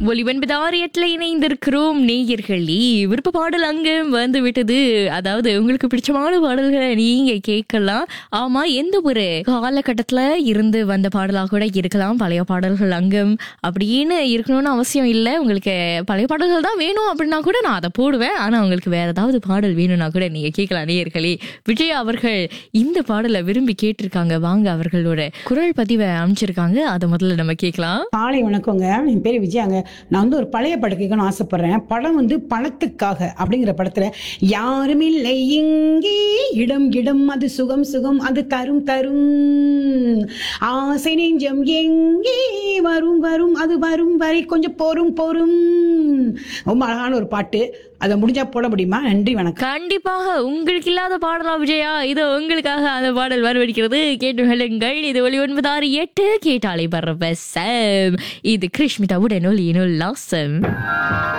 ஒலிவன்பதாறு எட்டுல இணைந்திருக்கிறோம் நேயர்களே விருப்ப பாடல் அங்க வந்து விட்டது அதாவது உங்களுக்கு பிடிச்சமான பாடல்களை நீங்க கேட்கலாம் ஆமா எந்த ஒரு காலகட்டத்துல இருந்து வந்த பாடலாக கூட இருக்கலாம் பழைய பாடல்கள் அங்கம் அப்படின்னு இருக்கணும்னு அவசியம் இல்லை உங்களுக்கு பழைய பாடல்கள் தான் வேணும் அப்படின்னா கூட நான் அதை போடுவேன் ஆனா உங்களுக்கு வேற ஏதாவது பாடல் வேணும்னா கூட நீங்க கேட்கலாம் நேயர்களே விஜய் அவர்கள் இந்த பாடலை விரும்பி கேட்டிருக்காங்க வாங்க அவர்களோட குரல் பதிவை அமைச்சிருக்காங்க அதை முதல்ல நம்ம கேட்கலாம் காலை வணக்கங்க என் பேர் விஜயாங்க நான் வந்து ஒரு பழைய படம் கேட்கணும்னு ஆசைப்படுறேன் படம் வந்து பணத்துக்காக அப்படிங்கிற படத்துல யாரும் இல்லை இங்கே இடம் இடம் அது சுகம் சுகம் அது தரும் தரும் ஆசை நெஞ்சம் எங்கே வரும் வரும் அது வரும் வரை கொஞ்சம் பொறும் பொறும் ரொம்ப அழகான ஒரு பாட்டு அதை முடிஞ்சா போட முடியுமா நன்றி வணக்கம் கண்டிப்பாக உங்களுக்கு இல்லாத பாடலா விஜயா இது உங்களுக்காக அந்த பாடல் வரவழைக்கிறது கேட்டு ஹெலுங்கள் இது ஒளி ஒன்பதாறு எட்டு கேட்டாலே பரவ இது கிருஷ்மிதா உடன் ஒளி லாசம்